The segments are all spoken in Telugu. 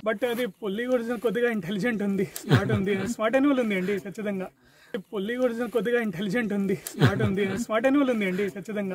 బట్ అది పుల్లి ఒరిజినల్ కొద్దిగా ఇంటెలిజెంట్ ఉంది స్మార్ట్ ఉంది స్మార్ట్ అనివల్ ఉంది అండి ఖచ్చితంగా పుల్లి ఒరిజినల్ కొద్దిగా ఇంటెలిజెంట్ ఉంది స్మార్ట్ ఉంది స్మార్ట్ అనివల్ ఉంది అండి ఖచ్చితంగా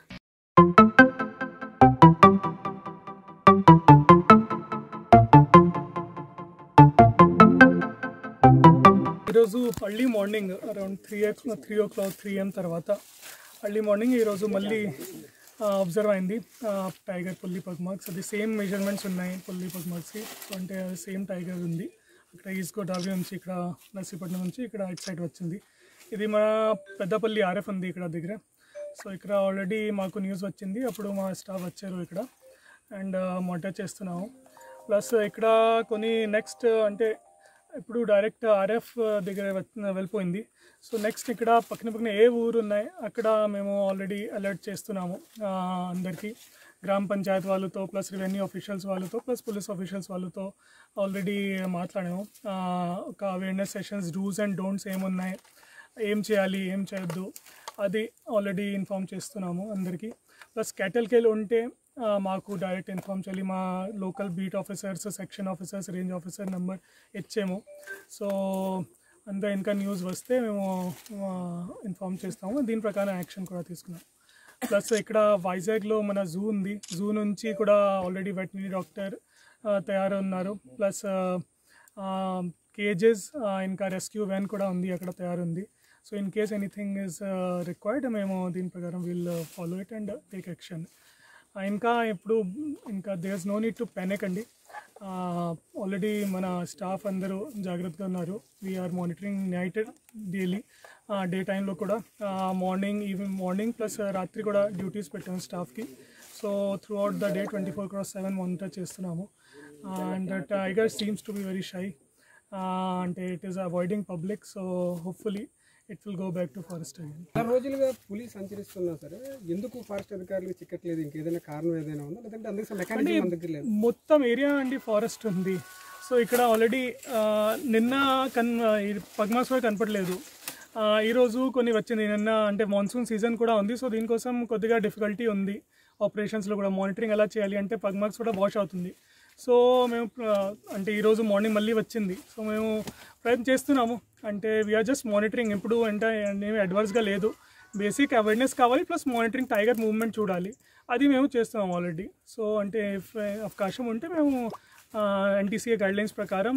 ఈరోజు early morning around three three o'clock three am తర్వాత అర్లీ మార్నింగ్ ఈరోజు మళ్ళీ అబ్జర్వ్ అయింది టైగర్ పుల్లి పగ్మార్క్స్ అది సేమ్ మెజర్మెంట్స్ ఉన్నాయి పుల్లి పగ్మార్క్స్కి సో అంటే సేమ్ టైగర్ ఉంది అక్కడ ఈస్ట్ గోదావరి నుంచి ఇక్కడ నర్సీపట్నం నుంచి ఇక్కడ ఇటు సైడ్ వచ్చింది ఇది మా పెద్దపల్లి ఆర్ఎఫ్ ఉంది ఇక్కడ దగ్గర సో ఇక్కడ ఆల్రెడీ మాకు న్యూస్ వచ్చింది అప్పుడు మా స్టాఫ్ వచ్చారు ఇక్కడ అండ్ మానిటర్ చేస్తున్నాము ప్లస్ ఇక్కడ కొన్ని నెక్స్ట్ అంటే ఇప్పుడు డైరెక్ట్ ఆర్ఎఫ్ దగ్గర వె- వెళ్ళిపోయింది సో నెక్స్ట్ ఇక్కడ పక్కన పక్కన ఏ ఊరు ఉన్నాయి అక్కడ మేము ఆల్రెడీ అలర్ట్ చేస్తున్నాము ఆ, అందరికీ గ్రామ పంచాయత్ వాళ్ళతో ప్లస్ రెవెన్యూ ఆఫీషియల్స్ వాళ్ళతో ప్లస్ పోలీస్ ఆఫీషియల్స్ వాళ్ళతో ఆల్రెడీ మాట్లాడాము ఆ, ఒక awareness sessions dos and don'ts ఏమున్నాయి ఏం చేయాలి ఏం చేయొద్దు అది ఆల్రెడీ ఇన్ఫామ్ చేస్తున్నాము అందరికీ ప్లస్ క్యాటల్కేల్ ఉంటే ఆ, మాకు డైరెక్ట్ ఇన్ఫామ్ చేయాలి మా local beat officers section officers range officer number ఇచ్చాము సో అంతా ఇంకా న్యూస్ వస్తే మేము ఇన్ఫామ్ చేస్తాము దీని ప్రకారం యాక్షన్ కూడా తీసుకున్నాం ప్లస్ ఇక్కడ వైజాగ్లో మన జూ ఉంది జూ నుంచి కూడా ఆల్రెడీ వెటనరీ డాక్టర్ తయారు ఉన్నారు ప్లస్ కేజెస్ ఇంకా రెస్క్యూ వ్యాన్ కూడా ఉంది అక్కడ తయారుంది so in case anything is required మేము దీని ప్రకారం will follow it and take action ఇంకా ఇప్పుడు ఇంకా there's no need to panic అండి ఆల్రెడీ మన స్టాఫ్ అందరూ జాగ్రత్తగా ఉన్నారు we're monitoring night daily day టైంలో కూడా మార్నింగ్ ఈవినింగ్ మార్నింగ్ ప్లస్ రాత్రి కూడా డ్యూటీస్ పెట్టాము స్టాఫ్కి so throughout the day twenty four cross seven monitor చేస్తున్నాము and tiger seems to be very shy అంటే it is avoiding public so hopefully it will go back to forest again చాలా రోజులుగా పులి సంచరిస్తున్నా సరే ఎందుకు ఫారెస్ట్ అధికారులు చిక్కట్లేదు ఇంకేదైనా కారణం ఏదైనా ఉందా లేదంటే అందుకు మెకానిజం మన దగ్గర లేదు మొత్తం ఏరియా అండి ఫారెస్ట్ ఉంది సో ఇక్కడ ఆల్రెడీ నిన్న కన్ ఈ పద్మాస్ కూడా కనపడలేదు ఆ, ఈరోజు కొన్ని వచ్చింది నిన్న అంటే మాన్సూన్ సీజన్ కూడా ఉంది సో దీనికోసం కొద్దిగా డిఫికల్టీ ఉంది ఆపరేషన్స్లో కూడా మానిటరింగ్ ఎలా చేయాలి అంటే పగ్మార్క్స్ కూడా వాష్ అవుతుంది సో మేము ఆ, అంటే ఈరోజు మార్నింగ్ మళ్ళీ వచ్చింది సో మేము ప్రయత్నం చేస్తున్నాము అంటే వీఆర్ జస్ట్ మానిటరింగ్ ఇప్పుడు అంటే ఏమి అడ్వాన్స్గా లేదు బేసిక్ అవేర్నెస్ కావాలి ప్లస్ మానిటరింగ్ టైగర్ మూవ్మెంట్ చూడాలి అది మేము చేస్తున్నాం ఆల్రెడీ సో అంటే if, uh, అవకాశం ఉంటే మేము ఎన్టీసీఏ గైడ్లైన్స్ ప్రకారం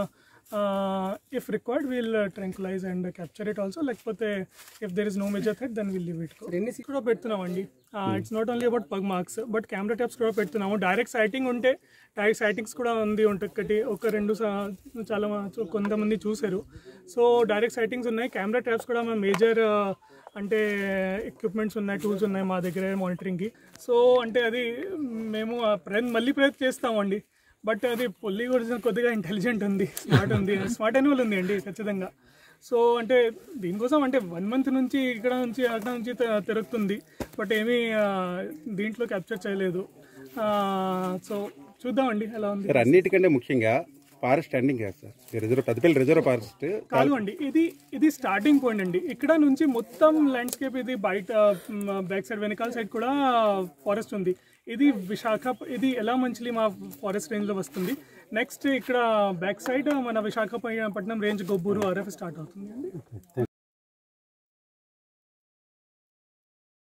if required will tranquillise and capture it also లేకపోతే if there is no major threat then will leave it ఎన్ని కూడా పెడుతున్నామండి it's not only about pug marks but camera traps కూడా పెడుతున్నాము డైరెక్ట్ సైటింగ్ ఉంటే డైరెక్ట్ సైటింగ్స్ కూడా ఉంది ఒకటి ఒక రెండు సా- చాలా మ- చూ- కొంతమంది చూశారు సో డైరెక్ట్ సైటింగ్స్ ఉన్నాయి కెమెరా ట్యాప్స్ కూడా మా మేజర్ అంటే ఎక్విప్మెంట్స్ ఉన్నాయి టూల్స్ ఉన్నాయి మా దగ్గర మానిటరింగ్కి సో అంటే అది మేము ఆ ప్రయత్నం మళ్ళీ ప్రయత్నం చేస్తామండి బట్ అది పుల్లి ఒరిజినల్ కొద్దిగా ఇంటెలిజెంట్ ఉంది స్మార్ట్ ఉంది స్మార్ట్ అనివల్ ఉంది అండి ఖచ్చితంగా సో అంటే దీనికోసం అంటే వన్ మంత్ నుంచి ఇక్కడ నుంచి అక్కడ నుంచి తి- తిరుగుతుంది బట్ ఏమీ ఆ, దీంట్లో క్యాప్చర్ చేయలేదు సో చూద్దామండి ఎలా ఉంది సార్ అన్నిటికంటే ముఖ్యంగా ఫారెస్ట్ ఎండింగ్ కాదు సార్ ఈ రిజర్వ్ పెద్దపల్లి రిజర్వ్ ఫారెస్ట్ కాదు అండి ఇది ఇది స్టార్టింగ్ పాయింట్ అండి ఇక్కడ నుంచి మొత్తం ల్యాండ్స్కేప్ ఇది బయట బ్యాక్ సైడ్ వెనకాల సైడ్ కూడా ఫారెస్ట్ ఉంది ఇది విశాఖ ఇది ఎలా మంచిలి మా ఫారెస్ట్ రేంజ్ లో వస్తుంది నెక్స్ట్ ఇక్కడ బ్యాక్ సైడ్ మన Visakhapatnam range Gobburu RF start అవుతుంది అండి